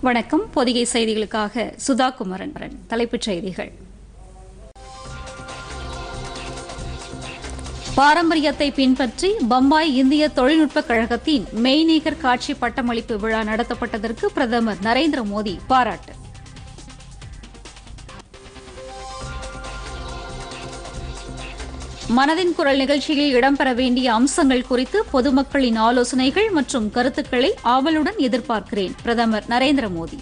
வணக்கம் பொதிகை செய்திகளுக்காக சுதா குமரன் தலைப்புச் செய்திகள் பாரம்பரியத்தை பின்பற்றி பம்பாய் இந்திய தொழில்நுட்பக் கழகத்தின் மெய்நிகர் காட்சி பட்டமளிப்பு விழா நடத்தப்பட்டதற்கு பிரதமர் நரேந்திர மோடி பாராட்டு மனதின் குரல் நிகழ்ச்சியில் இடம்பெற வேண்டிய அம்சங்கள் குறித்து பொதுமக்களின் ஆலோசனைகள் மற்றும் கருத்துக்களை ஆவலுடன் எதிர்பார்க்கிறேன் பிரதமர் நரேந்திர மோடி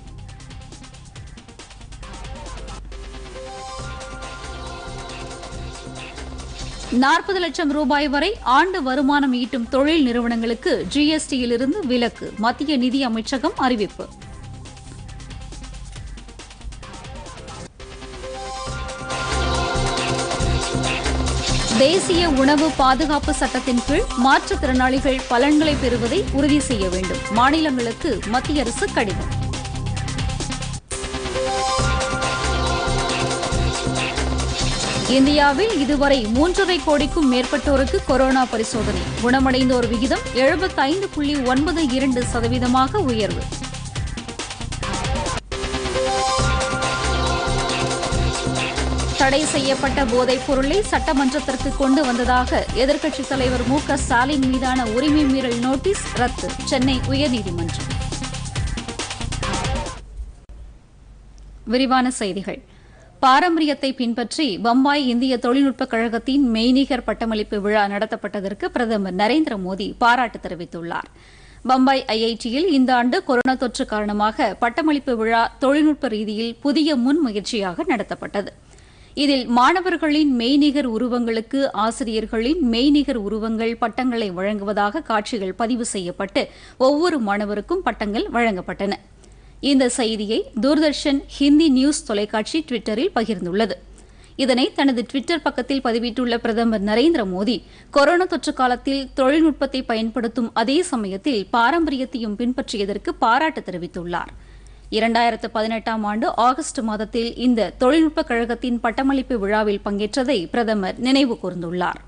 நாற்பது லட்சம் ரூபாய் வரை ஆண்டு வருமானம் ஈட்டும் தொழில் நிறுவனங்களுக்கு ஜிஎஸ்டியிலிருந்து விலக்கு மத்திய நிதி அமைச்சகம் அறிவிப்பு தேசிய உணவு பாதுகாப்பு சட்டத்தின் கீழ் மாற்றுத்திறனாளிகள் பலன்களை பெறுவதை உறுதி செய்ய வேண்டும் மாநிலங்களுக்கு மத்திய அரசு கடிதம் இந்தியாவில் இதுவரை மூன்றரை கோடிக்கும் மேற்பட்டோருக்கு கொரோனா பரிசோதனை குணமடைந்தோர் விகிதம் எழுபத்தைந்து புள்ளி ஒன்பது இரண்டு சதவீதமாக உயர்வு தடை செய்யப்பட்ட போதைப் பொருளை சட்டமன்றத்திற்கு கொண்டு வந்ததாக எதிர்க்கட்சித் தலைவர் மு க ஸ்டாலின் மீதான உரிமை மீறல் நோட்டீஸ் ரத்து சென்னை உயர்நீதிமன்றம் விரிவான செய்திகள் பாரம்பரியத்தை பின்பற்றி பம்பாய் இந்திய தொழில்நுட்பக் கழகத்தின் மெய்நிகர் பட்டமளிப்பு விழா நடத்தப்பட்டதற்கு பிரதமர் நரேந்திர மோடி பாராட்டு தெரிவித்துள்ளார் பம்பாய் ஐஐடியில் இந்த ஆண்டு கொரோனா தொற்று காரணமாக பட்டமளிப்பு விழா தொழில்நுட்ப ரீதியில் புதிய முன்முயற்சியாக நடத்தப்பட்டது இதில் மாணவர்களின் மெய்நிகர் உருவங்களுக்கு ஆசிரியர்களின் மெய்நிகர் உருவங்கள் பட்டங்களை வழங்குவதாக காட்சிகள் பதிவு செய்யப்பட்டு ஒவ்வொரு மாணவருக்கும் பட்டங்கள் வழங்கப்பட்டன இந்த செய்தியை தூர்தர்ஷன் ஹிந்தி நியூஸ் தொலைக்காட்சி டுவிட்டரில் பகிர்ந்துள்ளது இதனை தனது டுவிட்டர் பக்கத்தில் பதிவிட்டுள்ள பிரதமர் நரேந்திர மோடி கொரோனா தொற்று காலத்தில் தொழில்நுட்பத்தை பயன்படுத்தும் அதே சமயத்தில் பாரம்பரியத்தையும் பின்பற்றியதற்கு பாராட்டு தெரிவித்துள்ளார் இரண்டாயிரத்து பதினெட்டாம் ஆண்டு ஆகஸ்ட் மாதத்தில் இந்த தொழில்நுட்பக் கழகத்தின் பட்டமளிப்பு விழாவில் பங்கேற்றதை பிரதமர் நினைவு கூர்ந்துள்ளார்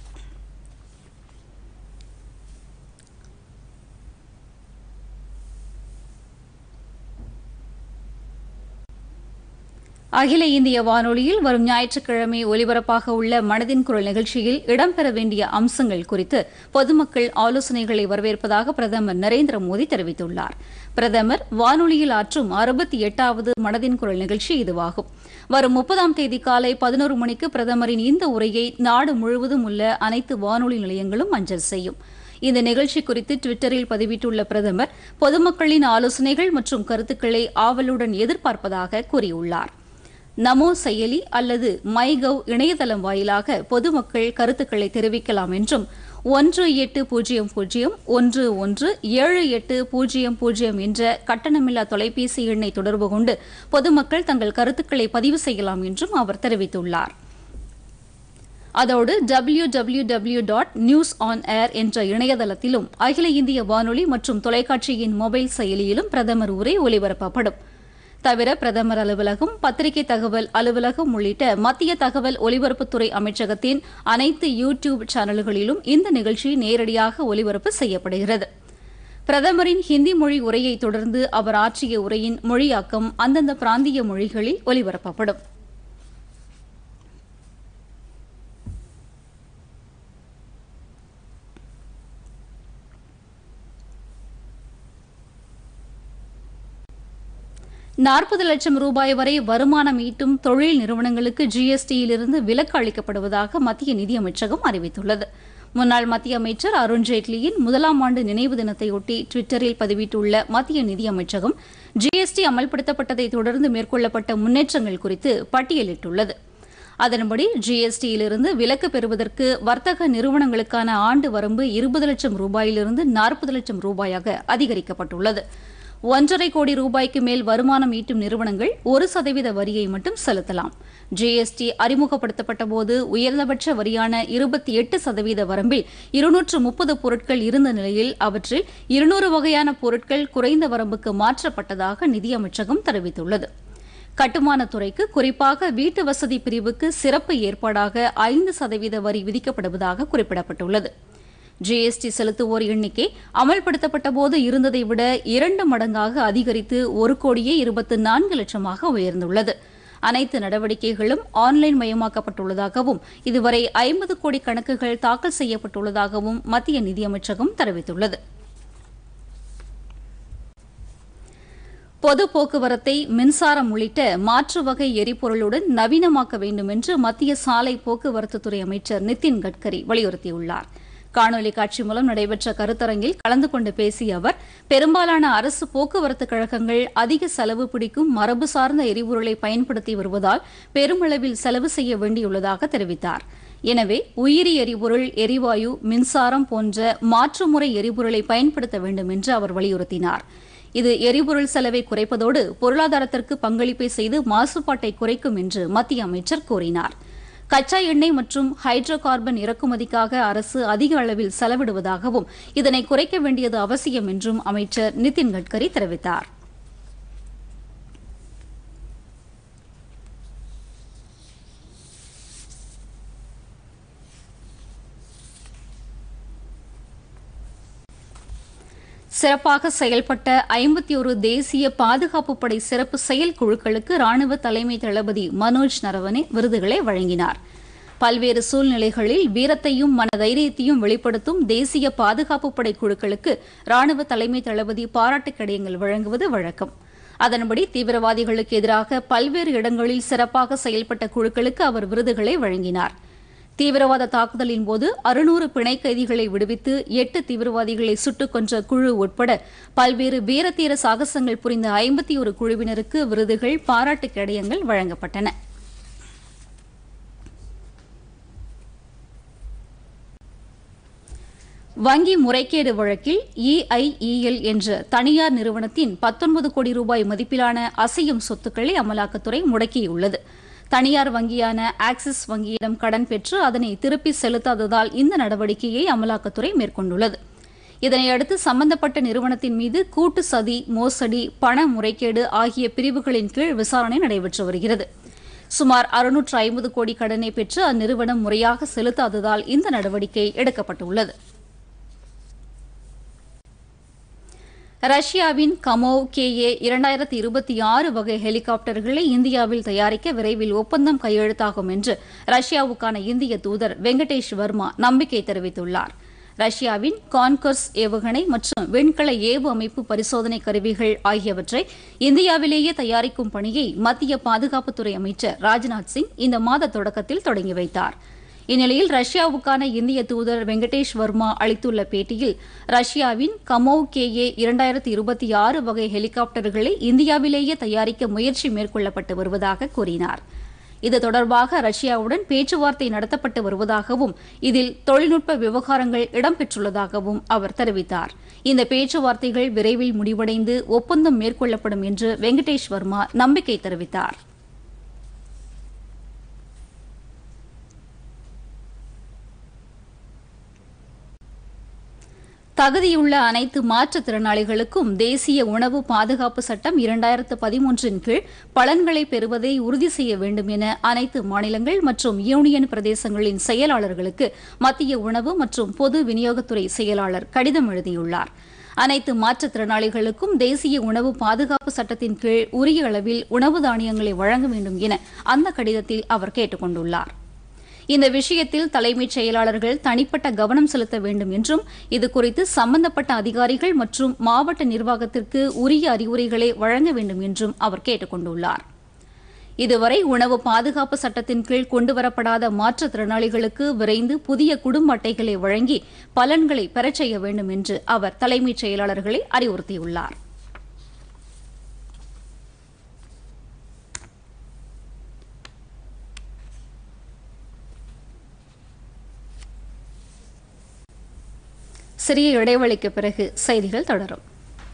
அகில இந்திய வானொலியில் வரும் ஞாயிற்றுக்கிழமை ஒலிபரப்பாக உள்ள மனதின் குரல் நிகழ்ச்சியில் இடம்பெற வேண்டிய அம்சங்கள் குறித்து பொதுமக்கள் ஆலோசனைகளை வரவேற்பதாக பிரதமர் நரேந்திர மோடி தெரிவித்துள்ளார் பிரதமர் வானொலியில் ஆற்றும் அறுபத்தி எட்டாவது மனதின் குரல் நிகழ்ச்சி இதுவாகும் வரும் முப்பதாம் தேதி காலை பதினோரு மணிக்கு பிரதமரின் இந்த உரையை நாடு முழுவதும் உள்ள அனைத்து வானொலி நிலையங்களும் அஞ்சல் செய்யும் இந்த நிகழ்ச்சி குறித்து டுவிட்டரில் பதிவிட்டுள்ள பிரதமர் பொதுமக்களின் ஆலோசனைகள் மற்றும் கருத்துக்களை ஆவலுடன் எதிர்பார்ப்பதாக கூறியுள்ளார் நமோ செயலி அல்லது மைகவ் இணையதளம் வாயிலாக பொதுமக்கள் கருத்துக்களை தெரிவிக்கலாம் என்றும் ஒன்று எட்டு பூஜ்ஜியம் பூஜ்ஜியம் ஒன்று ஒன்று ஏழு எட்டு பூஜ்ஜியம் பூஜ்ஜியம் என்ற கட்டணமில்லா தொலைபேசி எண்ணை தொடர்பு கொண்டு பொதுமக்கள் தங்கள் கருத்துக்களை பதிவு செய்யலாம் என்றும் அவர் தெரிவித்துள்ளார் அதோடு W W W dot news on air என்ற இணையதளத்திலும் அகில இந்திய வானொலி மற்றும் தொலைக்காட்சியின் மொபைல் செயலியிலும் பிரதமர் உரை ஒலிபரப்பப்படும் தவிர பிரதமர் அலுவலகம் பத்திரிகை தகவல் அலுவலகம் உள்ளிட்ட மத்திய தகவல் ஒலிபரப்புத்துறை அமைச்சகத்தின் அனைத்து யூ டியூப் சேனல்களிலும் இந்த நிகழ்ச்சி நேரடியாக ஒலிபரப்பு செய்யப்படுகிறது பிரதமரின் ஹிந்தி மொழி உரையை தொடர்ந்து அவர் ஆற்றிய உரையின் மொழியாக்கம் அந்தந்த பிராந்திய மொழிகளில் ஒலிபரப்பப்படும் நாற்பது லட்சம் ரூபாய் வரை வருமானம் ஈட்டும் தொழில் நிறுவனங்களுக்கு ஜிஎஸ்டியிலிருந்து விலக்கு அளிக்கப்படுவதாக மத்திய நிதியமைச்சகம் அறிவித்துள்ளது முன்னாள் மத்திய அமைச்சர் அருண்ஜேட்லியின் முதலாம் ஆண்டு நினைவு தினத்தையொட்டி டுவிட்டரில் பதிவிட்டுள்ள மத்திய நிதியமைச்சகம் ஜிஎஸ்டி அமல்படுத்தப்பட்டதை தொடர்ந்து மேற்கொள்ளப்பட்ட முன்னேற்றங்கள் குறித்து பட்டியலிட்டுள்ளது அதன்படி ஜிஎஸ்டியிலிருந்து விலக்கு பெறுவதற்கு வர்த்தக நிறுவனங்களுக்கான ஆண்டு வரம்பு இருபது லட்சம் ரூபாயிலிருந்து நாற்பது லட்சம் ரூபாயாக அதிகரிக்கப்பட்டுள்ளது ஒன்றரை கோடி ரூபாய்க்கு மேல் வருமானம் ஈட்டும் நிறுவனங்கள் ஒரு சதவீத வரியை மட்டும் செலுத்தலாம் ஜிஎஸ்டி அறிமுகப்படுத்தப்பட்ட போது உயர்ந்தபட்ச வரியான இருபத்தி எட்டு சதவீத வரம்பில் இருநூற்று முப்பது பொருட்கள் இருந்த நிலையில் அவற்றில் இருநூறு வகையான பொருட்கள் குறைந்த வரம்புக்கு மாற்றப்பட்டதாக நிதியமைச்சகம் தெரிவித்துள்ளது கட்டுமானத் துறைக்கு குறிப்பாக வீட்டு வசதி பிரிவுக்கு சிறப்பு ஏற்பாடாக ஐந்து சதவீத வரி விதிக்கப்படுவதாக குறிப்பிடப்பட்டுள்ளது ஜிஎஸ்டி செலுத்துவோர் எண்ணிக்கை அமல்படுத்தப்பட்ட போது இருந்ததை விட இரண்டு மடங்காக அதிகரித்து ஒரு கோடியே இருபத்து நான்கு லட்சமாக உயர்ந்துள்ளது அனைத்து நடவடிக்கைகளும் ஆன்லைன் மயமாக்கப்பட்டுள்ளதாகவும் இதுவரை ஐம்பது கோடி கணக்குகள் தாக்கல் செய்யப்பட்டுள்ளதாகவும் மத்திய நிதியமைச்சகம் தெரிவித்துள்ளது பொது போக்குவரத்தை மின்சாரம் உள்ளிட்ட மாற்று வகை எரிபொருளுடன் நவீனமாக்க வேண்டும் என்று மத்திய சாலை போக்குவரத்துத்துறை அமைச்சர் நிதின் கட்கரி வலியுறுத்தியுள்ளார் காணொலி காட்சி மூலம் நடைபெற்ற கருத்தரங்கில் கலந்து கொண்டு பேசிய அவர் பெரும்பாலான அரசு போக்குவரத்து கழகங்கள் அதிக செலவு பிடிக்கும் மரபு சார்ந்த எரிபொருளை பயன்படுத்தி வருவதால் பெருமளவில் செலவு செய்ய வேண்டியுள்ளதாக தெரிவித்தார் எனவே உயிரி எரிபொருள் எரிவாயு மின்சாரம் போன்ற மாற்றுமுறை எரிபொருளை பயன்படுத்த வேண்டும் என்று அவர் வலியுறுத்தினார் இது எரிபொருள் செலவை குறைப்பதோடு பொருளாதாரத்திற்கு பங்களிப்பை செய்து மாசுபாட்டை குறைக்கும் என்று மத்திய அமைச்சர் கூறினார் கச்சா எண்ணெய் மற்றும் ஹைட்ரோ கார்பன் இறக்குமதிக்காக அரசு அதிக அளவில் செலவிடுவதாகவும் இதனை குறைக்க வேண்டியது அவசியம் என்றும் அமைச்சர் நிதின் கட்கரி தெரிவித்தார் சிறப்பாக செயல்பட்ட ஐம்பத்தி ஒரு தேசிய பாதுகாப்பு படை சிறப்பு செயல் குழுக்களுக்கு ராணுவ தலைமை தளபதி மனோஜ் நரவனே விருதுகளை வழங்கினார் பல்வேறு சூழ்நிலைகளில் வீரத்தையும் மனதைரியத்தையும் வெளிப்படுத்தும் தேசிய பாதுகாப்பு படை குழுக்களுக்கு ராணுவ தலைமை தளபதி பாராட்டுக் கடிதங்கள் வழங்குவது வழக்கம் அதன்படி தீவிரவாதிகளுக்கு எதிராக பல்வேறு இடங்களில் சிறப்பாக செயல்பட்ட குழுக்களுக்கு அவர் விருதுகளை வழங்கினார் தீவிரவாத தாக்குதலின் போது அறுநூறு பிணை கைதிகளை விடுவித்து எட்டு தீவிரவாதிகளை சுட்டுக் கொன்ற குழு உட்பட பல்வேறு வீரதீர சாகசங்கள் புரிந்த ஐம்பத்தி ஒரு குழுவினருக்கு விருதுகள் பாராட்டு கேடயங்கள் வழங்கப்பட்டன வங்கி முறைகேடு வழக்கில் இஐஇஎல் என்ற தனியார் நிறுவனத்தின் பத்தொன்பது கோடி ரூபாய் மதிப்பிலான அசையும் சொத்துக்களை அமலாக்கத்துறை முடக்கியுள்ளது தனியார் வங்கியான ஆக்சிஸ் வங்கியிடம் கடன் பெற்று அதனை திருப்பி செலுத்தாததால் இந்த நடவடிக்கையை அமலாக்கத்துறை மேற்கொண்டுள்ளது இதனையடுத்து சம்பந்தப்பட்ட நிறுவனத்தின் மீது கூட்டு சதி மோசடி பண முறைகேடு ஆகிய பிரிவுகளின் கீழ் விசாரணை நடைபெற்று வருகிறது சுமார் அறுநூற்று ஐம்பது கோடி கடனை பெற்று அந்நிறுவனம் முறையாக செலுத்தாததால் இந்த நடவடிக்கை எடுக்கப்பட்டுள்ளது ரஷ்யாவின் கமோவ் கே ஏ இரண்டாயிரத்தி இருபத்தி ஆறு வகை ஹெலிகாப்டர்களை இந்தியாவில் தயாரிக்க விரைவில் ஒப்பந்தம் கையெழுத்தாகும் என்று ரஷ்யாவுக்கான இந்திய தூதர் வெங்கடேஷ் வர்மா நம்பிக்கை தெரிவித்துள்ளார் ரஷ்யாவின் கான்கர்ஸ் ஏவுகணை மற்றும் விண்கல ஏவு அமைப்பு பரிசோதனை கருவிகள் ஆகியவற்றை இந்தியாவிலேயே தயாரிக்கும் பணியை மத்திய பாதுகாப்புத்துறை அமைச்சர் ராஜ்நாத் சிங் இந்த மாத தொடக்கத்தில் தொடங்கி வைத்தார் இந்நிலையில் ரஷ்யாவுக்கான இந்திய தூதர் வெங்கடேஷ் வர்மா அளித்துள்ள பேட்டியில் ரஷ்யாவின் கமோவ் கே ஏ இரண்டாயிரத்தி இருபத்தி ஆறு வகை ஹெலிகாப்டர்களை இந்தியாவிலேயே தயாரிக்க முயற்சி மேற்கொள்ளப்பட்டு வருவதாக கூறினார் இது தொடர்பாக ரஷ்யாவுடன் பேச்சுவார்த்தை நடத்தப்பட்டு வருவதாகவும் இதில் தொழில்நுட்ப விவகாரங்கள் இடம்பெற்றுள்ளதாகவும் அவர் தெரிவித்தார் இந்த பேச்சுவார்த்தைகள் விரைவில் முடிவடைந்து ஒப்பந்தம் மேற்கொள்ளப்படும் என்று வெங்கடேஷ் வர்மா நம்பிக்கை தெரிவித்தார் தகுதியுள்ள அனைத்து மாற்றுத்திறனாளிகளுக்கும் தேசிய உணவு பாதுகாப்பு சட்டம் இரண்டாயிரத்து பதிமூன்றின் கீழ் பலன்களை பெறுவதை உறுதி செய்ய வேண்டும் என அனைத்து மாநிலங்கள் மற்றும் யூனியன் பிரதேசங்களின் செயலாளர்களுக்கு மத்திய உணவு மற்றும் பொது விநியோகத்துறை செயலாளர் கடிதம் எழுதியுள்ளார் அனைத்து மாற்றுத்திறனாளிகளுக்கும் தேசிய உணவு பாதுகாப்பு சட்டத்தின் கீழ் உரிய அளவில் உணவு தானியங்களை வழங்க வேண்டும் என அந்த கடிதத்தில் அவர் கேட்டுக் கொண்டுள்ளார் இந்த விஷயத்தில் தலைமைச் செயலாளர்கள் தனிப்பட்ட கவனம் செலுத்த வேண்டும் என்றும் இதுகுறித்து சம்பந்தப்பட்ட அதிகாரிகள் மற்றும் மாவட்ட நிர்வாகத்திற்கு உரிய அறிவுரைகளை வழங்க வேண்டும் என்றும் அவர் கேட்டுக் கொண்டுள்ளார் இதுவரை உணவு பாதுகாப்பு சட்டத்தின் கீழ் கொண்டுவரப்படாத மாற்றுத்திறனாளிகளுக்கு விரைந்து புதிய குடும்ப அட்டைகளை வழங்கி பலன்களை பெறச் செய்ய வேண்டும் என்று அவர் தலைமைச் செயலாளர்களை அறிவுறுத்தியுள்ளார் சிறிய இடைவெளிக்கு பிறகு செய்திகள் தொடரும்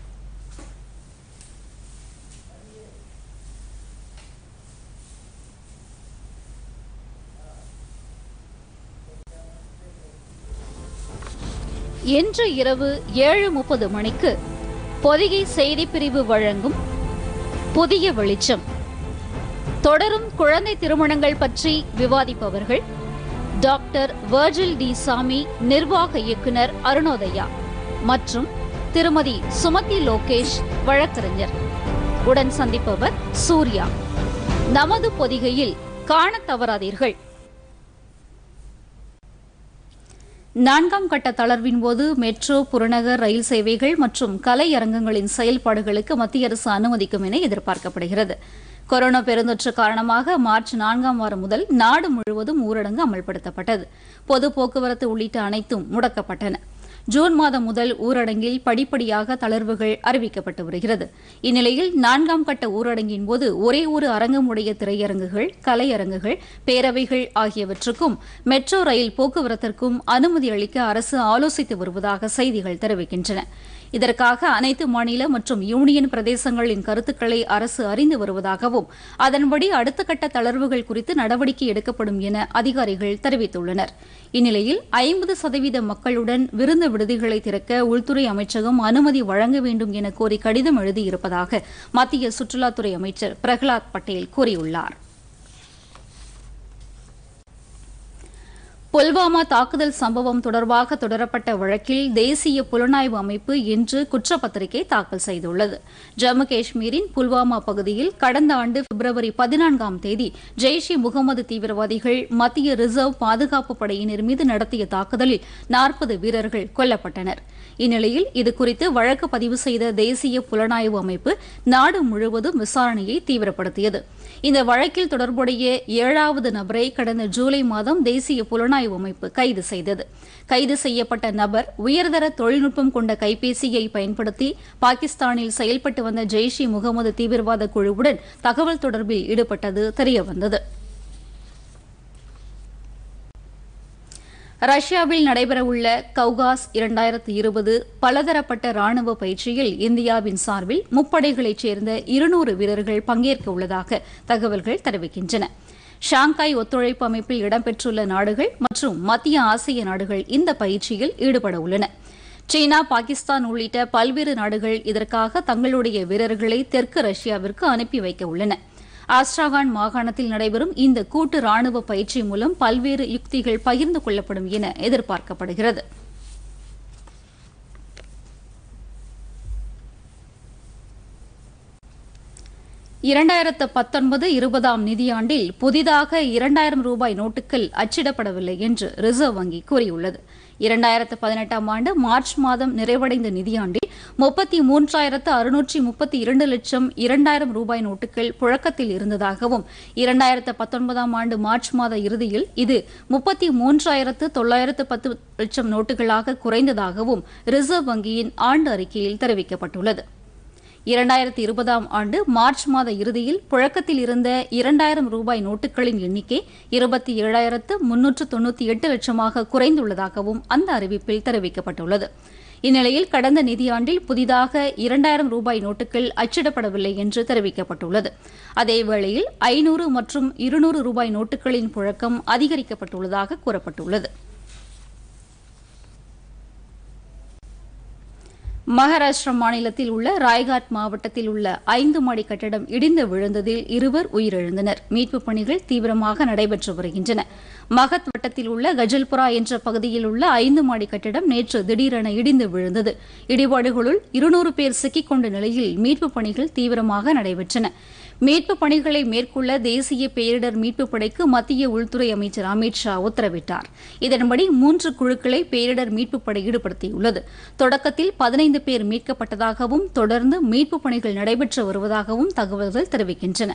இன்று இரவு ஏழு முப்பது மணிக்கு பொதிகை செய்திப்பிரிவு வழங்கும் புதிய வெளிச்சம் தொடரும் குழந்தை திருமணங்கள் பற்றி விவாதிப்பவர்கள் டாக்டர் வர்ஜில் டி சாமி நிர்வாக இயக்குனர் அருணோதயா மற்றும் திருமதி சுமதி லோகேஷ் வழக்கறிஞர் உடன் சந்திப்பவர் சூர்யா நமது பொதிகையில் காணத் தவறாதீர்கள் நான்காம் கட்ட தளர்வின் போது மெட்ரோ புறநகர் ரயில் சேவைகள் மற்றும் கலையரங்கங்களின் செயல்பாடுகளுக்கு மத்திய அரசு அனுமதிக்கும் என எதிர்பார்க்கப்படுகிறது கொரோனா பெருந்தொற்று காரணமாக மார்ச் நான்காம் வாரம் முதல் நாடு முழுவதும் ஊரடங்கு அமல்படுத்தப்பட்டது பொது போக்குவரத்து உள்ளிட்ட அனைத்தும் முடக்கப்பட்டன ஜூன் மாதம் முதல் ஊரடங்கில் படிப்படியாக தளர்வுகள் அறிவிக்கப்பட்டு வருகிறது இந்நிலையில் நான்காம் கட்ட ஊரடங்கின் போது ஒரே ஒரு அரங்கம் உடைய திரையரங்குகள் கலையரங்குகள் பேரவைகள் ஆகியவற்றுக்கும் மெட்ரோ ரயில் போக்குவரத்திற்கும் அனுமதி அளிக்க அரசு ஆலோசித்து வருவதாக செய்திகள் தெரிவிக்கின்றன இதற்காக அனைத்து மாநில மற்றும் யூனியன் பிரதேசங்களின் கருத்துக்களை அரசு அறிந்து வருவதாகவும் அதன்படி அடுத்த கட்ட தளர்வுகள் குறித்து நடவடிக்கை எடுக்கப்படும் என அதிகாரிகள் தெரிவித்துள்ளனர் இந்நிலையில் ஐம்பது சதவீத மக்களுடன் விருந்து விடுதிகளை திறக்க உள்துறை அமைச்சகம் அனுமதி வழங்க வேண்டும் என கோரி கடிதம் எழுதியிருப்பதாக மத்திய சுற்றுலாத்துறை அமைச்சர் பிரகலாத் பட்டேல் கூறியுள்ளார் புல்வாமா தாக்குதல் சம்பவம் தொடர்பாக தொடரப்பட்ட வழக்கில் தேசிய புலனாய்வு அமைப்பு இன்று குற்றப்பத்திரிகை தாக்கல் செய்துள்ளது ஜம்மு காஷ்மீரின் புல்வாமா பகுதியில் கடந்த ஆண்டு பிப்ரவரி பதினான்காம் தேதி ஜெய்ஷ் இ முகமது தீவிரவாதிகள் மத்திய ரிசர்வ் பாதுகாப்பு படையினர் மீது நடத்திய தாக்குதலில் நாற்பது வீரர்கள் கொல்லப்பட்டனர் இந்நிலையில் இதுகுறித்து வழக்கு பதிவு செய்த தேசிய புலனாய்வு அமைப்பு நாடு முழுவதும் விசாரணையை தீவிரப்படுத்தியது இந்த வழக்கில் தொடர்புடைய ஏழாவது நபரை கடந்த ஜூலை மாதம் தேசிய புலனாய்வு அமைப்பு கைது செய்தது கைது செய்யப்பட்ட நபர் உயர்தர தொழில்நுட்பம் கொண்ட கைபேசியை பயன்படுத்தி பாகிஸ்தானில் செயல்பட்டு வந்த ஜெய்ஷ் இ முகமது தீவிரவாத குழுவுடன் தகவல் தொடர்பில் ஈடுபட்டது தெரியவந்தது ரஷ்யாவில் நடைபெறவுள்ள கவுகாஸ் இரண்டாயிரத்து இருபது பலதரப்பட்ட ராணுவ பயிற்சியில் இந்தியாவின் சார்பில் முப்படைகளைச் சேர்ந்த இருநூறு வீரர்கள் பங்கேற்க உள்ளதாக தகவல்கள் தெரிவிக்கின்றன ஷாங்காய் ஒத்துழைப்பு அமைப்பில் இடம்பெற்றுள்ள நாடுகள் மற்றும் மத்திய ஆசிய நாடுகள் இந்த பயிற்சியில் ஈடுபட உள்ளன சீனா பாகிஸ்தான் உள்ளிட்ட பல்வேறு நாடுகள் இதற்காக தங்களுடைய வீரர்களை தெற்கு ரஷ்யாவிற்கு அனுப்பி வைக்க உள்ளன ஆஸ்ட்ராகான் மாகாணத்தில் நடைபெறும் இந்த கூட்டு ராணுவ பயிற்சி மூலம் பல்வேறு யுக்திகள் பகிர்ந்து கொள்ளப்படும் என எதிர்பார்க்கப்படுகிறது இரண்டாயிரத்து பத்தொன்பது இருபதாம் நிதியாண்டில் புதிதாக இரண்டாயிரம் ரூபாய் நோட்டுகள் அச்சிடப்படவில்லை என்று ரிசர்வ் வங்கி கூறியுள்ளது இரண்டாயிரத்து பதினெட்டாம் ஆண்டு மார்ச் மாதம் நிறைவடைந்த நிதியாண்டில் முப்பத்தி மூன்றாயிரத்து அறுநூற்றி முப்பத்தி இரண்டு லட்சம் இரண்டாயிரம் ரூபாய் நோட்டுகள் புழக்கத்தில் இருந்ததாகவும் இரண்டாயிரத்து பத்தொன்பதாம் ஆண்டு மார்ச் மாத இறுதியில் இது முப்பத்தி மூன்றாயிரத்து தொள்ளாயிரத்து பத்து லட்சம் நோட்டுகளாக குறைந்ததாகவும் ரிசர்வ் வங்கியின் ஆண்டு அறிக்கையில் தெரிவிக்கப்பட்டுள்ளது இரண்டாயிரத்தி இருபதாம் ஆண்டு மார்ச் மாத இறுதியில் புழக்கத்தில் இருந்த இரண்டாயிரம் ரூபாய் நோட்டுகளின் எண்ணிக்கை இருபத்தி ஏழாயிரத்து முன்னூற்று தொண்ணூற்றி எட்டு லட்சமாக குறைந்துள்ளதாகவும் அந்த அறிவிப்பில் தெரிவிக்கப்பட்டுள்ளது இந்நிலையில் கடந்த நிதியாண்டில் புதிதாக இரண்டாயிரம் ரூபாய் நோட்டுகள் அச்சிடப்படவில்லை என்று தெரிவிக்கப்பட்டுள்ளது அதேவேளையில் ஐநூறு மற்றும் இருநூறு ரூபாய் நோட்டுகளின் புழக்கம் அதிகரிக்கப்பட்டுள்ளதாக கூறப்பட்டுள்ளது மகாராஷ்டிரா மாநிலத்தில் உள்ள ராய்காட் மாவட்டத்தில் உள்ள ஐந்து மாடி கட்டடம் இடிந்து விழுந்ததில் இருவர் உயிரிழந்தனர் மீட்புப் பணிகள் தீவிரமாக நடைபெற்று வருகின்றன மகத் வட்டத்தில் உள்ள கஜல்புரா என்ற பகுதியில் உள்ள ஐந்து மாடி கட்டடம் நேற்று திடீரென இடிந்து விழுந்தது இடிபாடுகளுள் இருநூறு பேர் சிக்கிக் கொண்ட நிலையில் மீட்புப் பணிகள் தீவிரமாக நடைபெற்றன மீட்புப் பணிகளை மேற்கொள்ள தேசிய பேரிடர் மீட்புப் படைக்கு மத்திய உள்துறை அமைச்சர் அமித் ஷா உத்தரவிட்டார் இதன்படி மூன்று குழுக்களை பேரிடர் மீட்புப் படை ஈடுபடுத்தியுள்ளது தொடக்கத்தில் பதினைந்து பேர் மீட்கப்பட்டதாகவும் தொடர்ந்து மீட்புப் பணிகள் நடைபெற்று வருவதாகவும் தகவல்கள் தெரிவிக்கின்றன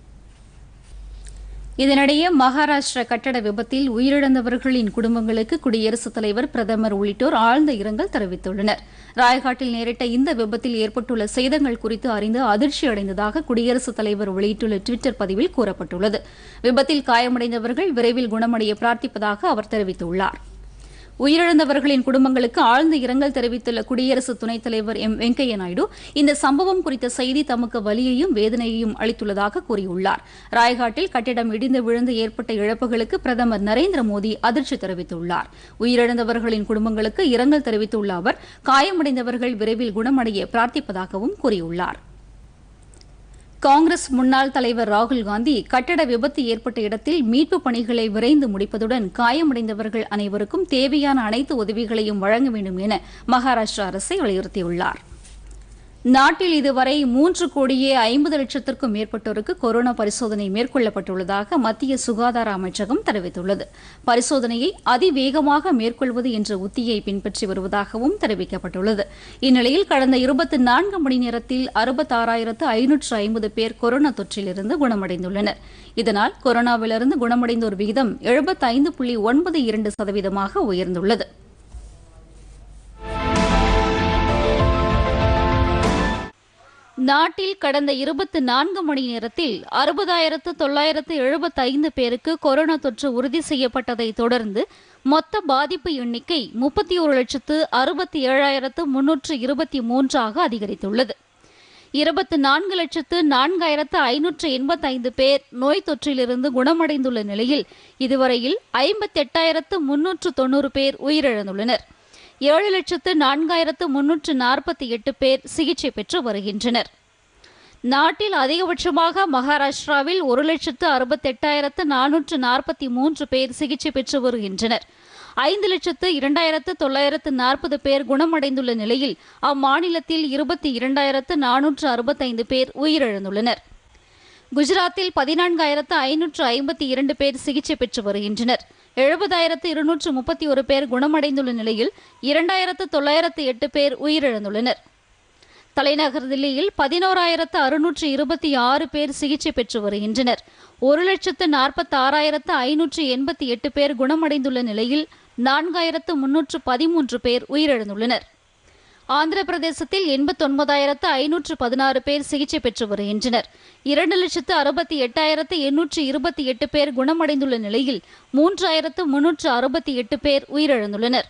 இதனிடையே மகாராஷ்டிரா கட்டட விபத்தில் உயிரிழந்தவர்களின் குடும்பங்களுக்கு குடியரசுத் தலைவர் பிரதமர் உள்ளிட்டோர் ஆழ்ந்த இரங்கல் தெரிவித்துள்ளனர் ராய்காட்டில் நேரிட்ட இந்த விபத்தில் ஏற்பட்டுள்ள சேதங்கள் குறித்து அறிந்து அதிர்ச்சி அடைந்ததாக குடியரசுத் தலைவர் வெளியிட்டுள்ள டுவிட்டர் பதிவில் கூறப்பட்டுள்ளது விபத்தில் காயமடைந்தவர்கள் விரைவில் குணமடைய பிரார்த்திப்பதாக அவர் தெரிவித்துள்ளார் உயிரிழந்தவர்களின் குடும்பங்களுக்கு ஆழ்ந்த இரங்கல் தெரிவித்துள்ள குடியரசு துணைத் தலைவர் எம் வெங்கையா நாயுடு இந்த சம்பவம் குறித்த செய்தி தமக்கு வலியையும் வேதனையையும் அளித்துள்ளதாக கூறியுள்ளார் ராய்காட்டில் கட்டிடம் இடிந்து விழுந்து ஏற்பட்ட இழப்புகளுக்கு பிரதமர் நரேந்திர மோடி அதிர்ச்சி தெரிவித்துள்ளார் உயிரிழந்தவர்களின் குடும்பங்களுக்கு இரங்கல் தெரிவித்துள்ள அவர் காயமடைந்தவர்கள் விரைவில் குணமடைய பிரார்த்திப்பதாகவும் கூறியுள்ளார் காங்கிரஸ் முன்னாள் தலைவர் ராகுல் காந்தி கட்டட விபத்து ஏற்பட்ட இடத்தில் மீட்புப் பணிகளை விரைந்து முடிப்பதுடன் காயமடைந்தவர்கள் அனைவருக்கும் தேவையான அனைத்து உதவிகளையும் வழங்க வேண்டும் என மகாராஷ்டிரா அரசை வலியுறுத்தியுள்ளார் நாட்டில் இதுவரை மூன்று கோடியே ஐம்பது லட்சத்திற்கும் மேற்பட்டோருக்கு கொரோனா பரிசோதனை மேற்கொள்ளப்பட்டுள்ளதாக மத்திய சுகாதார அமைச்சகம் தெரிவித்துள்ளது பரிசோதனையை அதிவேகமாக மேற்கொள்வது என்ற உத்தியை பின்பற்றி வருவதாகவும் தெரிவிக்கப்பட்டுள்ளது இந்நிலையில் கடந்த இருபத்தி நான்கு மணி நேரத்தில் அறுபத்தாறாயிரத்து ஐநூற்று ஐம்பது பேர் கொரோனா தொற்றிலிருந்து குணமடைந்துள்ளனர் இதனால் கொரோனாவிலிருந்து குணமடைந்தோர் விகிதம் எழுபத்தைந்து புள்ளி ஒன்பது இரண்டு சதவீதமாக உயர்ந்துள்ளது நாட்டில் கடந்த இருபத்தி நான்கு மணி நேரத்தில் அறுபதாயிரத்து தொள்ளாயிரத்து எழுபத்தைந்து பேருக்கு கொரோனா தொற்று உறுதி செய்யப்பட்டதை தொடர்ந்து மொத்த பாதிப்பு எண்ணிக்கை முப்பத்தி ஒரு லட்சத்து அறுபத்தி ஏழாயிரத்து முன்னூற்று இருபத்தி மூன்றாக அதிகரித்துள்ளது இருபத்தி நான்கு லட்சத்து நான்காயிரத்து ஐநூற்று எண்பத்தைந்து பேர் நோய் தொற்றிலிருந்து குணமடைந்துள்ள நிலையில் இதுவரையில் ஐம்பத்தெட்டாயிரத்து முன்னூற்று தொன்னூறு பேர் உயிரிழந்துள்ளனர் ஏழு லட்சத்து நான்காயிரத்து முன்னூற்று நாற்பத்தி எட்டு பேர் சிகிச்சை பெற்று வருகின்றனர் நாட்டில் அதிகபட்சமாக மகாராஷ்டிராவில் ஒரு லட்சத்து அறுபத்தெட்டாயிரத்து நானூற்று நாற்பத்தி மூன்று பேர் சிகிச்சை பெற்று வருகின்றனர் ஐந்து லட்சத்து இரண்டாயிரத்து தொள்ளாயிரத்து நாற்பது பேர் குணமடைந்துள்ள நிலையில் அம்மாநிலத்தில் இருபத்தி இரண்டாயிரத்து நானூற்று அறுபத்தைந்து பேர் உயிரிழந்துள்ளனர் குஜராத்தில் பதினான்காயிரத்து ஐநூற்று ஐம்பத்தி இரண்டு பேர் சிகிச்சை பெற்று வருகின்றனர் எழுபதாயிரத்து இருநூற்று முப்பத்தி ஒரு பேர் குணமடைந்துள்ள நிலையில் இரண்டாயிரத்து தொள்ளாயிரத்து எட்டு பேர் உயிரிழந்துள்ளனர் தலைநகர் தில்லியில் பதினோராயிரத்து அறுநூற்று இருபத்தி ஆறு பேர் சிகிச்சை பெற்று வருகின்றனர் ஒரு லட்சத்து நாற்பத்தாறாயிரத்து ஐநூற்று எண்பத்தி எட்டு பேர் குணமடைந்துள்ள நிலையில் நான்காயிரத்து முன்னூற்று பதிமூன்று பேர் உயிரிழந்துள்ளனர் ஆந்திர பிரதேசத்தில் எண்பத்தொன்பதாயிரத்து ஐநூற்று பதினாறு பேர் சிகிச்சை பெற்று வருகின்றனர் இரண்டு லட்சத்து அறுபத்தி எட்டாயிரத்து எண்ணூற்று இருபத்தி எட்டு பேர் குணமடைந்துள்ள நிலையில் மூன்றாயிரத்து முன்னூற்று அறுபத்தி எட்டு பேர் உயிரிழந்துள்ளனர்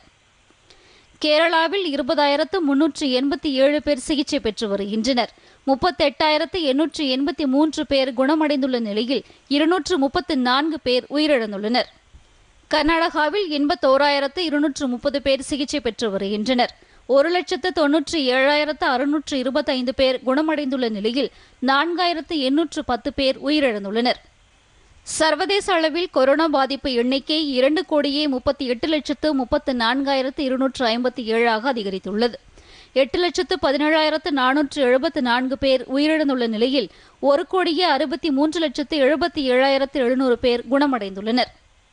கேரளாவில் இருபதாயிரத்து முன்னூற்று எண்பத்தி ஏழு பேர் சிகிச்சை பெற்று வருகின்றனர் முப்பத்தெட்டாயிரத்து எண்ணூற்று எண்பத்தி மூன்று பேர் குணமடைந்துள்ள நிலையில் இருநூற்று முப்பத்து நான்கு பேர் உயிரிழந்துள்ளனர் கர்நாடகாவில் எண்பத்தோராயிரத்து இருநூற்று முப்பது பேர் சிகிச்சை பெற்று வருகின்றனர் ஒரு லட்சத்து தொன்னூற்றி ஏழாயிரத்து அறுநூற்று இருபத்தைந்து பேர் குணமடைந்துள்ள நிலையில் நான்காயிரத்து எண்ணூற்று பத்து பேர் உயிரிழந்துள்ளனர் சர்வதேச அளவில் கொரோனா பாதிப்பு எண்ணிக்கை இரண்டு கோடியே முப்பத்தி எட்டு லட்சத்து முப்பத்து நான்காயிரத்து இருநூற்று ஐம்பத்தி ஏழாக அதிகரித்துள்ளது எட்டு லட்சத்து பதினேழாயிரத்து நானூற்று எழுபத்து நான்கு பேர் உயிரிழந்துள்ள நிலையில் ஒரு கோடியே அறுபத்தி மூன்று லட்சத்து எழுபத்தி ஏழாயிரத்து எழுநூறு பேர் குணமடைந்துள்ளனர்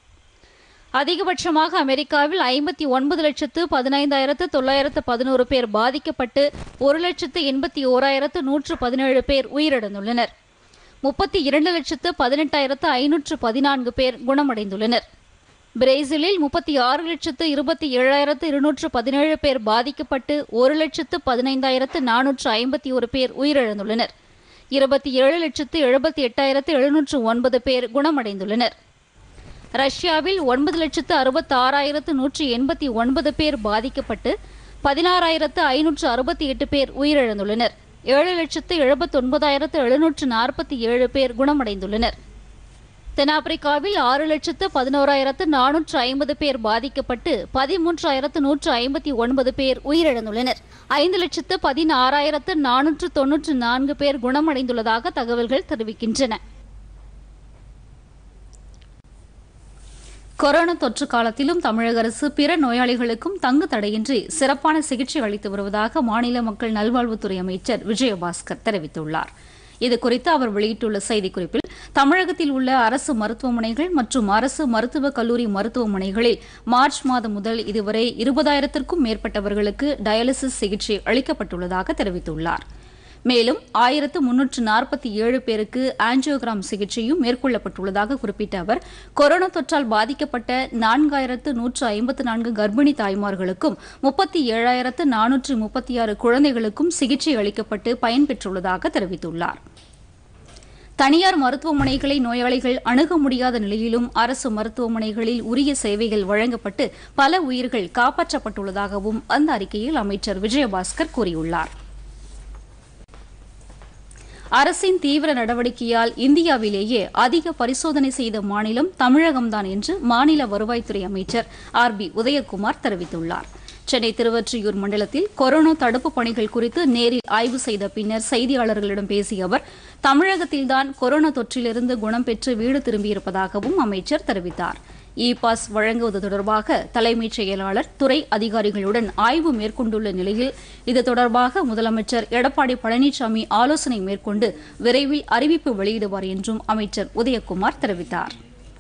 அதிகபட்சமாக அமெரிக்காவில் ஐம்பத்தி ஒன்பது லட்சத்து பதினைந்தாயிரத்து தொள்ளாயிரத்து பதினோரு பேர் பாதிக்கப்பட்டு ஒரு லட்சத்து எண்பத்தி ஓராயிரத்து நூற்று பதினேழு பேர் உயிரிழந்துள்ளனர் முப்பத்தி இரண்டு லட்சத்து பதினெட்டாயிரத்து ஐநூற்று பதினான்கு பேர் குணமடைந்துள்ளனர் பிரேசிலில் முப்பத்தி ஆறு லட்சத்து இருபத்தி ஏழாயிரத்து இருநூற்று பதினேழு பேர் பாதிக்கப்பட்டு ஒரு லட்சத்து பதினைந்தாயிரத்து நானூற்று ஐம்பத்தி ஒரு பேர் உயிரிழந்துள்ளனர் இருபத்தி ஏழு லட்சத்து எழுபத்தி எட்டாயிரத்து எழுநூற்று ஒன்பது பேர் குணமடைந்துள்ளனர் ரஷ்யாவில் ஒன்பது லட்சத்து அறுபத்தி ஆறாயிரத்து நூற்றி எண்பத்தி ஒன்பது பேர் பாதிக்கப்பட்டு பதினாறாயிரத்து ஐநூற்று அறுபத்தி எட்டு பேர் உயிரிழந்துள்ளனர் ஏழு லட்சத்து எழுபத்தொன்பதாயிரத்து எழுநூற்று நாற்பத்தி ஏழு பேர் குணமடைந்துள்ளனர் தென்னாப்பிரிக்காவில் ஆறு லட்சத்து பதினோராயிரத்து நானூற்று ஐம்பது பேர் பாதிக்கப்பட்டு பதிமூன்றாயிரத்து நூற்று ஐம்பத்தி ஒன்பது பேர் உயிரிழந்துள்ளனர் ஐந்து லட்சத்து பதினாறாயிரத்து நானூற்று தொன்னூற்று நான்கு பேர் குணமடைந்துள்ளதாக தகவல்கள் தெரிவிக்கின்றன கொரோனா தொற்று காலத்திலும் தமிழக அரசு பிற நோயாளிகளுக்கும் தங்கு தடையின்றி சிறப்பான சிகிச்சை அளித்து வருவதாக மாநில மக்கள் நல்வாழ்வுத்துறை அமைச்சர் விஜயபாஸ்கர் தெரிவித்துள்ளார் இதுகுறித்து அவர் வெளியிட்டுள்ள செய்திக்குறிப்பில் தமிழகத்தில் உள்ள அரசு மருத்துவமனைகள் மற்றும் அரசு மருத்துவக் கல்லூரி மருத்துவமனைகளில் மார்ச் மாதம் முதல் இதுவரை இருபதாயிரத்திற்கும் மேற்பட்டவர்களுக்கு டயாலிசிஸ் சிகிச்சை அளிக்கப்பட்டுள்ளதாக தெரிவித்துள்ளார் மேலும் ஆயிரத்து முன்னூற்று நாற்பத்தி ஏழு பேருக்கு ஆஞ்சியோகிராம் சிகிச்சையும் மேற்கொள்ளப்பட்டுள்ளதாக குறிப்பிட்ட அவர் கொரோனா தொற்றால் பாதிக்கப்பட்ட நான்காயிரத்து நூற்று ஐம்பத்து நான்கு கர்ப்பிணி தாய்மார்களுக்கும் முப்பத்தி ஏழாயிரத்து நானூற்று முப்பத்தி ஆறு குழந்தைகளுக்கும் சிகிச்சை அளிக்கப்பட்டு பயன்பெற்றுள்ளதாக தெரிவித்துள்ளார் தனியார் மருத்துவமனைகளை நோயாளிகள் அணுக முடியாத நிலையிலும் அரசு மருத்துவமனைகளில் உரிய சேவைகள் வழங்கப்பட்டு பல உயிர்கள் காப்பாற்றப்பட்டுள்ளதாகவும் அந்த அறிக்கையில் அமைச்சர் விஜயபாஸ்கர் கூறியுள்ளார் அரசின் தீவிர நடவடிக்கையால் இந்தியாவிலேயே அதிக பரிசோதனை செய்த மாநிலம் தமிழகம்தான் என்று மாநில வருவாய்த்துறை அமைச்சர் ஆர் பி உதயகுமார் தெரிவித்துள்ளார் சென்னை திருவொற்றியூர் மண்டலத்தில் கொரோனா தடுப்பு பணிகள் குறித்து நேரில் ஆய்வு செய்த பின்னர் செய்தியாளர்களிடம் பேசிய அவர் தமிழகத்தில்தான் கொரோனா தொற்றிலிருந்து குணம் பெற்று வீடு திரும்பியிருப்பதாகவும் அமைச்சர் தெரிவித்தார் இ பாஸ் வழங்குவது தொடர்பாக தலைமைச் செயலாளர் துறை அதிகாரிகளுடன் ஆய்வு மேற்கொண்டுள்ள நிலையில் இது தொடர்பாக முதலமைச்சர் எடப்பாடி பழனிசாமி ஆலோசனை மேற்கொண்டு விரைவில் அறிவிப்பு வெளியிடுவார் என்றும் அமைச்சர் உதயகுமார் தெரிவித்தார்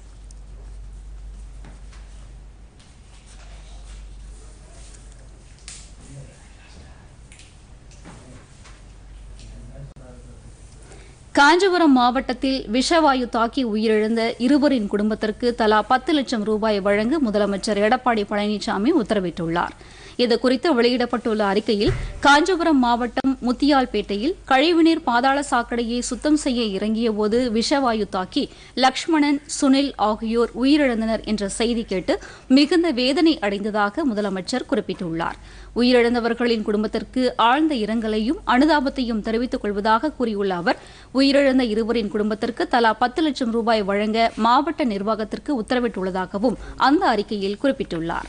காஞ்சிபுரம் மாவட்டத்தில் விஷவாயு தாக்கி உயிரிழந்த இருவரின் குடும்பத்திற்கு தலா பத்து லட்சம் ரூபாய் வழங்க முதலமைச்சர் எடப்பாடி பழனிசாமி உத்தரவிட்டுள்ளார் இதுகுறித்து வெளியிடப்பட்டுள்ள அறிக்கையில் காஞ்சிபுரம் மாவட்டம் முத்தியால்பேட்டையில் கழிவுநீர் பாதாள சாக்கடையை சுத்தம் செய்ய இறங்கியபோது விஷவாயு தாக்கி லக்ஷ்மணன் சுனில் ஆகியோர் உயிரிழந்தனர் என்ற செய்தி கேட்டு மிகுந்த வேதனை அடைந்ததாக முதலமைச்சர் குறிப்பிட்டுள்ளார் உயிரிழந்தவர்களின் குடும்பத்திற்கு ஆழ்ந்த இரங்கலையும் அனுதாபத்தையும் தெரிவித்துக் கொள்வதாக கூறியுள்ள அவர் உயிரிழந்த இருவரின் குடும்பத்திற்கு தலா பத்து லட்சம் ரூபாய் வழங்க மாவட்ட நிர்வாகத்திற்கு உத்தரவிட்டுள்ளதாகவும் அந்த அறிக்கையில் குறிப்பிட்டுள்ளார்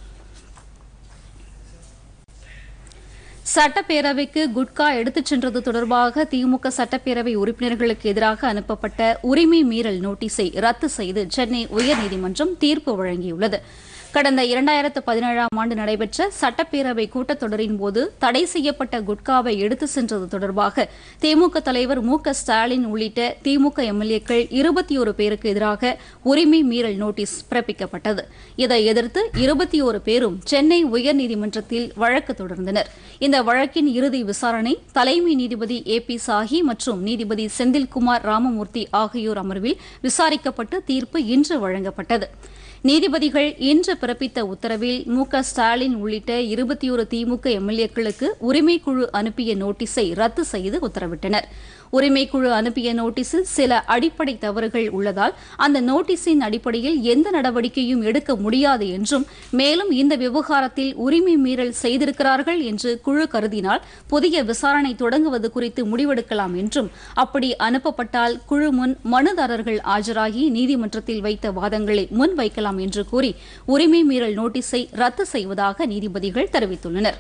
சட்டப்பேரவைக்கு குட்கா எடுத்துச் சென்றது தொடர்பாக திமுக சட்டப்பேரவை உறுப்பினர்களுக்கு எதிராக அனுப்பப்பட்ட உரிமை மீறல் நோட்டீஸை ரத்து செய்து சென்னை உயர்நீதிமன்றம் தீர்ப்பு வழங்கியுள்ளது கடந்த இரண்டாயிரத்து பதினேழாம் ஆண்டு நடைபெற்ற சட்டப்பேரவை கூட்டத்தொடரின் போது தடை செய்யப்பட்ட குட்காவை எடுத்து சென்றது தொடர்பாக திமுக தலைவர் மு க ஸ்டாலின் உள்ளிட்ட திமுக எம்எல்ஏக்கள் இருபத்தி ஒரு பேருக்கு எதிராக உரிமை மீறல் நோட்டீஸ் பிறப்பிக்கப்பட்டது இதை எதிர்த்து இருபத்தி ஒரு பேரும் சென்னை உயர்நீதிமன்றத்தில் வழக்கு தொடர்ந்தனர் இந்த வழக்கின் இறுதி விசாரணை தலைமை நீதிபதி ஏ பி சாஹி மற்றும் நீதிபதி செந்தில்குமார் ராமமூர்த்தி ஆகியோர் அமர்வில் விசாரிக்கப்பட்டு தீர்ப்பு இன்று வழங்கப்பட்டது நீதிபதிகள் இன்று பிறப்பித்த உத்தரவில் மு க ஸ்டாலின் உள்ளிட்ட இருபத்தி ஒரு திமுக எம்எல்ஏக்களுக்கு உரிமைக்குழு அனுப்பிய நோட்டீஸை ரத்து செய்து உத்தரவிட்டனர் உரிமைக்குழு அனுப்பிய நோட்டீஸில் சில அடிப்படை தவறுகள் உள்ளதால் அந்த நோட்டீஸின் அடிப்படையில் எந்த நடவடிக்கையும் எடுக்க முடியாது என்றும் மேலும் இந்த விவகாரத்தில் உரிமை மீறல் செய்திருக்கிறார்கள் என்று குழு கருதினால் புதிய விசாரணை தொடங்குவது குறித்து முடிவெடுக்கலாம் என்றும் அப்படி அனுப்பப்பட்டால் குழு முன் மனுதாரர்கள் ஆஜராகி நீதிமன்றத்தில் வைத்த வாதங்களை முன்வைக்கலாம் என்று கூறி உரிமை மீறல் நோட்டீஸை ரத்து செய்வதாக நீதிபதிகள் தெரிவித்துள்ளனர்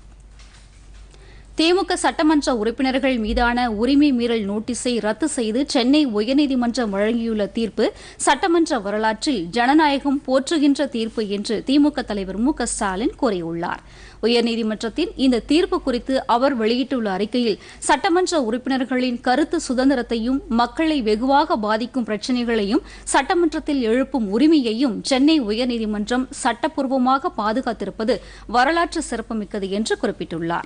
திமுக சட்டமன்ற உறுப்பினர்கள் மீதான உரிமை மீறல் நோட்டீஸை ரத்து செய்து சென்னை உயர்நீதிமன்றம் வழங்கியுள்ள தீர்ப்பு சட்டமன்ற வரலாற்றில் ஜனநாயகம் போற்றுகின்ற தீர்ப்பு என்று திமுக தலைவர் மு க ஸ்டாலின் கூறியுள்ளார் உயர்நீதிமன்றத்தின் இந்த தீர்ப்பு குறித்து அவர் வெளியிட்டுள்ள அறிக்கையில் சட்டமன்ற உறுப்பினர்களின் கருத்து சுதந்திரத்தையும் மக்களை வெகுவாக பாதிக்கும் பிரச்சினைகளையும் சட்டமன்றத்தில் எழுப்பும் உரிமையையும் சென்னை உயர்நீதிமன்றம் சட்டப்பூர்வமாக பாதுகாத்திருப்பது வரலாற்று சிறப்புமிக்கது என்று குறிப்பிட்டுள்ளார்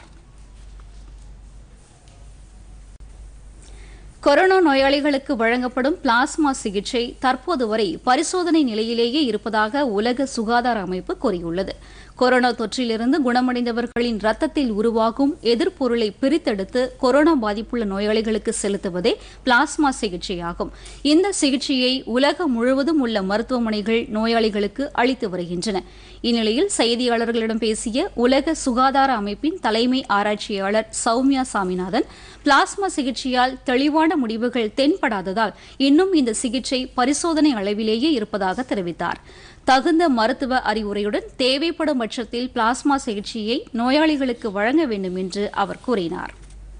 கொரோனா நோயாளிகளுக்கு வழங்கப்படும் பிளாஸ்மா சிகிச்சை தற்போது வரை பரிசோதனை நிலையிலேயே இருப்பதாக உலக சுகாதார அமைப்பு கூறியுள்ளது கொரோனா தொற்றிலிருந்து குணமடைந்தவர்களின் ரத்தத்தில் உருவாகும் எதிர்ப்பொருளை பிரித்தெடுத்து கொரோனா பாதிப்புள்ள நோயாளிகளுக்கு செலுத்துவதே பிளாஸ்மா சிகிச்சையாகும் இந்த சிகிச்சையை உலகம் முழுவதும் உள்ள மருத்துவமனைகள் நோயாளிகளுக்கு அளித்து வருகின்றன இந்நிலையில் செய்தியாளர்களிடம் பேசிய உலக சுகாதார அமைப்பின் தலைமை ஆராய்ச்சியாளர் சௌமியா சாமிநாதன் பிளாஸ்மா சிகிச்சையால் தெளிவான முடிவுகள் தென்படாததால் இன்னும் இந்த சிகிச்சை பரிசோதனை அளவிலேயே இருப்பதாக தெரிவித்தார் தகுந்த மருத்துவ அறிவுரையுடன் தேவைப்படும் பட்சத்தில் பிளாஸ்மா சிகிச்சையை நோயாளிகளுக்கு வழங்க வேண்டும் என்று அவர் கூறினார்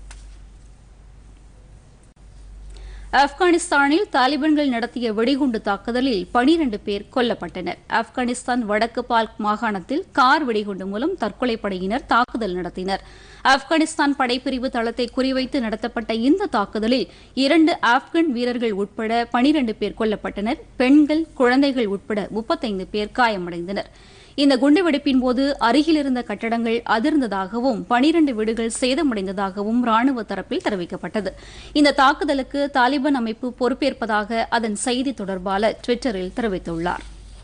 ஆப்கானிஸ்தானில் தாலிபான்கள் நடத்திய வெடிகுண்டு தாக்குதலில் பனிரண்டு பேர் கொல்லப்பட்டனர் ஆப்கானிஸ்தான் வடக்கு பால்க் மாகாணத்தில் கார் வெடிகுண்டு மூலம் தற்கொலை படையினர் தாக்குதல் நடத்தினர் ஆப்கானிஸ்தான் படைப்பிரிவு தளத்தை குறிவைத்து நடத்தப்பட்ட இந்த தாக்குதலில் இரண்டு ஆப்கன் வீரர்கள் உட்பட பனிரண்டு பேர் கொல்லப்பட்டனர் பெண்கள் குழந்தைகள் உட்பட முப்பத்தைந்து பேர் காயமடைந்தனர் இந்த குண்டுவெடிப்பின் போது அருகில் இருந்த கட்டடங்கள் அதிர்ந்ததாகவும் பனிரண்டு வீடுகள் சேதமடைந்ததாகவும் ராணுவ தரப்பில் தெரிவிக்கப்பட்டது இந்த தாக்குதலுக்கு தாலிபான் அமைப்பு பொறுப்பேற்பதாக அதன் செய்தி தொடர்பாளர் டுவிட்டரில் தெரிவித்துள்ளார்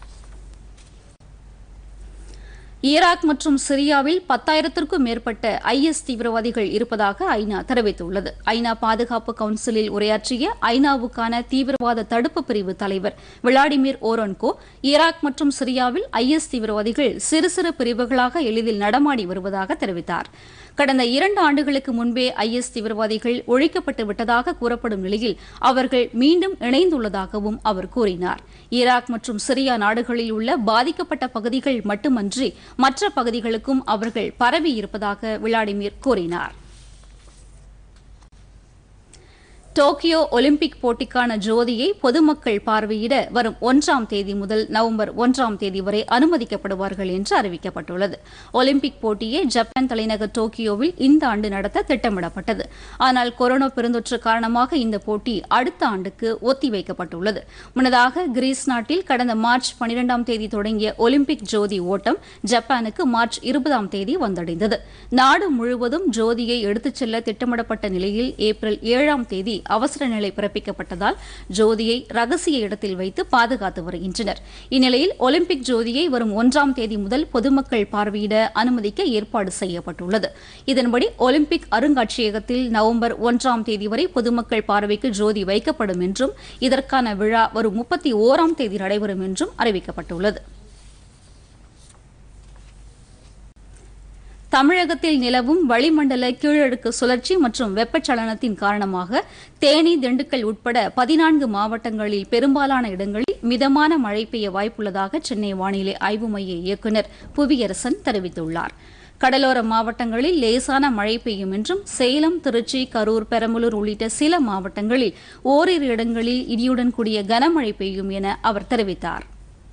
ஈராக் மற்றும் சிரியாவில் பத்தாயிரத்திற்கும் மேற்பட்ட ஐஎஸ் தீவிரவாதிகள் இருப்பதாக ஐநா தெரிவித்துள்ளது ஐநா பாதுகாப்பு கவுன்சிலில் உரையாற்றிய ஐநாவுக்கான தீவிரவாத தடுப்பு பிரிவு தலைவர் விளாடிமிர் ஓரன்கோ ஈராக் மற்றும் சிரியாவில் ஐஎஸ் தீவிரவாதிகள் சிறு சிறு பிரிவுகளாக எளிதில் நடமாடி வருவதாக தெரிவித்தார் கடந்த இரண்டு ஆண்டுகளுக்கு முன்பே ஐஎஸ் தீவிரவாதிகள் ஒழிக்கப்பட்டு விட்டதாக கூறப்படும் நிலையில் அவர்கள் மீண்டும் இணைந்துள்ளதாகவும் அவர் கூறினார் ஈராக் மற்றும் சிரியா நாடுகளில் உள்ள பாதிக்கப்பட்ட பகுதிகள் மட்டுமன்றி மற்ற பகுதிகளுக்கும் அவர்கள் பரவி இருப்பதாக விளாடிமிர் கூறினார் டோக்கியோ ஒலிம்பிக் போட்டிக்கான ஜோதியை பொதுமக்கள் பார்வையிட வரும் ஒன்றாம் தேதி முதல் நவம்பர் ஒன்றாம் தேதி வரை அனுமதிக்கப்படுவார்கள் என்று அறிவிக்கப்பட்டுள்ளது ஒலிம்பிக் போட்டியை ஜப்பான் தலைநகர் டோக்கியோவில் இந்த ஆண்டு நடத்த திட்டமிடப்பட்டது ஆனால் கொரோனா பெருந்தொற்று காரணமாக இந்த போட்டி அடுத்த ஆண்டுக்கு ஒத்திவைக்கப்பட்டுள்ளது முன்னதாக கிரீஸ் நாட்டில் கடந்த மார்ச் பனிரெண்டாம் தேதி தொடங்கிய ஒலிம்பிக் ஜோதி ஓட்டம் ஜப்பானுக்கு மார்ச் இருபதாம் தேதி வந்தடைந்தது நாடு முழுவதும் ஜோதியை எடுத்துச் செல்ல திட்டமிடப்பட்ட நிலையில் ஏப்ரல் ஏழாம் தேதி அவசர நிலை பிறப்பிக்கப்பட்டதால் ஜோதியை ரகசிய இடத்தில் வைத்து பாதுகாத்து வருகின்றனர் இந்நிலையில் ஒலிம்பிக் ஜோதியை வரும் ஒன்றாம் தேதி முதல் பொதுமக்கள் பார்வையிட அனுமதிக்க ஏற்பாடு செய்யப்பட்டுள்ளது இதன்படி ஒலிம்பிக் அருங்காட்சியகத்தில் நவம்பர் ஒன்றாம் தேதி வரை பொதுமக்கள் பார்வைக்கு ஜோதி வைக்கப்படும் என்றும் இதற்கான விழா வரும் முப்பத்தி ஓராம் தேதி நடைபெறும் என்றும் அறிவிக்கப்பட்டுள்ளது தமிழகத்தில் நிலவும் வளிமண்டல கீழடுக்கு சுழற்சி மற்றும் வெப்பச்சலனத்தின் காரணமாக தேனி திண்டுக்கல் உட்பட பதினான்கு மாவட்டங்களில் பெரும்பாலான இடங்களில் மிதமான மழை பெய்ய வாய்ப்புள்ளதாக சென்னை வானிலை ஆய்வு மைய இயக்குநர் புவியரசன் தெரிவித்துள்ளார் கடலோர மாவட்டங்களில் லேசான மழை பெய்யும் என்றும் சேலம் திருச்சி கரூர் பெரம்பலூர் உள்ளிட்ட சில மாவட்டங்களில் ஓரிரு இடங்களில் இடியுடன் கூடிய கனமழை பெய்யும் என அவர் தெரிவித்தார்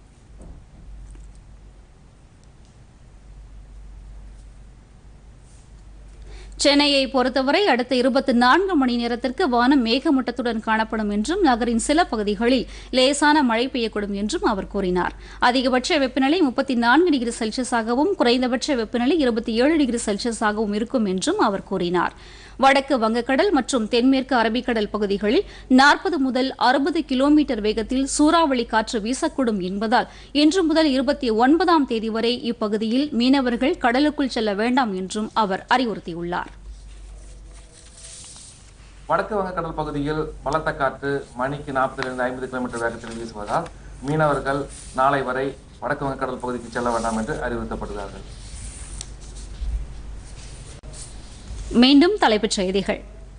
சென்னையை பொறுத்தவரை அடுத்த இருபத்தி நான்கு மணி நேரத்திற்கு வானம் மேகமூட்டத்துடன் காணப்படும் என்றும் நகரின் சில பகுதிகளில் லேசான மழை பெய்யக்கூடும் என்றும் அவர் கூறினார் அதிகபட்ச வெப்பநிலை முப்பத்தி நான்கு டிகிரி செல்சியஸாகவும் குறைந்தபட்ச வெப்பநிலை இருபத்தி ஏழு டிகிரி செல்சியஸாகவும் இருக்கும் என்றும் அவர் கூறினார் வடக்கு வங்கக்கடல் மற்றும் தென்மேற்கு அரபிக்கடல் பகுதிகளில் நாற்பது முதல் அறுபது கிலோமீட்டர் வேகத்தில் சூறாவளி காற்று வீசக்கூடும் என்பதால் இன்று முதல் இருபத்தி ஒன்பதாம் தேதி வரை இப்பகுதியில் மீனவர்கள் கடலுக்குள் செல்ல வேண்டாம் என்றும் அவர் அறிவுறுத்தியுள்ளார் வடக்கு வங்கக்கடல் பகுதியில் பலத்த காற்று மணிக்கு நாற்பதிலிருந்து ஐம்பது கிலோமீட்டர் வேகத்தில் வீசுவதால் மீனவர்கள் நாளை வரை வடக்கு வங்கக்கடல் பகுதிக்கு செல்ல வேண்டாம் என்று அறிவுறுத்தப்படுகிறார்கள் மீண்டும் தலைப்புச் செய்திகள்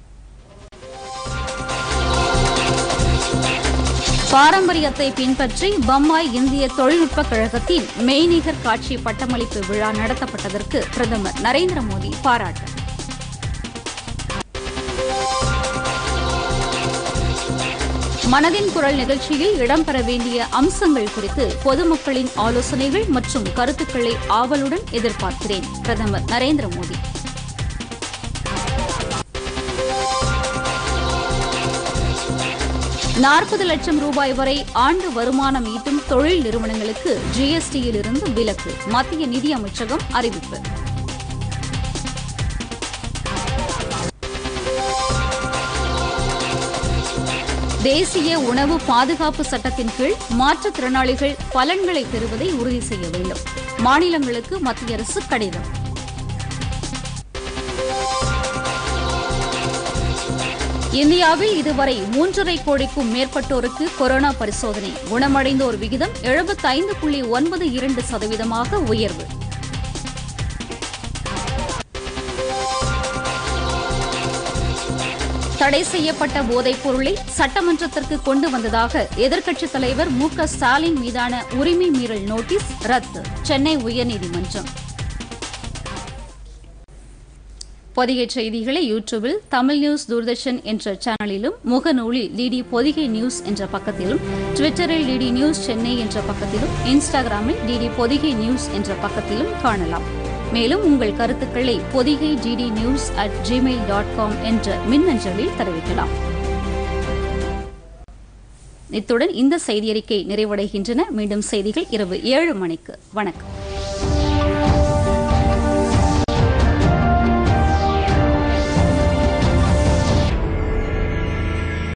பாரம்பரியத்தை பின்பற்றி பம்பாய் இந்திய தொழில்நுட்பக் கழகத்தின் மெய்நிகர் காட்சி பட்டமளிப்பு விழா நடத்தப்பட்டதற்கு பிரதமர் நரேந்திர மோடி பாராட்டு மனதின் குரல் நிகழ்ச்சியில் இடம்பெற வேண்டிய அம்சங்கள் குறித்து பொதுமக்களின் ஆலோசனைகள் மற்றும் கருத்துக்களை ஆவலுடன் எதிர்பார்க்கிறேன் பிரதமர் நரேந்திர மோடி நாற்பது லட்சம் ரூபாய் வரை ஆண்டு வருமானம் ஈட்டும் தொழில் நிறுவனங்களுக்கு ஜிஎஸ்டியில் இருந்து விலக்கு மத்திய நிதி அமைச்சகம் அறிவிப்பு தேசிய உணவு பாதுகாப்பு சட்டத்தின் கீழ் மாற்றுத்திறனாளிகள் பலன்களை பெறுவதை உறுதி செய்ய வேண்டும் மாநிலங்களுக்கு மத்திய அரசு கடிதம் இந்தியாவில் இதுவரை மூன்றரை கோடிக்கும் மேற்பட்டோருக்கு கொரோனா பரிசோதனை குணமடைந்தோர் விகிதம் எழுபத்தைந்து புள்ளி ஒன்பது இரண்டு சதவீதமாக உயர்வு தடை செய்யப்பட்ட போதைப் பொருளை சட்டமன்றத்திற்கு கொண்டு வந்ததாக எதிர்க்கட்சித் தலைவர் மு க ஸ்டாலின் மீதான உரிமை மீறல் நோட்டீஸ் ரத்து சென்னை உயர்நீதிமன்றம் பொதிகை செய்திகளை யூடியூபில் தமிழ் நியூஸ் தூர்தர்ஷன் என்ற சேனலிலும் முகநூலில் டிடி பொதிகை நியூஸ் என்ற பக்கத்திலும் ட்விட்டரில் டிடி நியூஸ் சென்னை என்ற பக்கத்திலும் இன்ஸ்டாகிராமில் டிடி பொதிகை நியூஸ் என்ற பக்கத்திலும் காணலாம் மேலும் உங்கள் கருத்துக்களை Podhigai DD news at Gmail dot com என்ற மின்னஞ்சலில் தெரிவிக்கலாம் இத்துடன் இந்த செய்தியறிக்கை நிறைவடைகின்றன மீண்டும் செய்திகள் இரவு ஏழு மணிக்கு வணக்கம்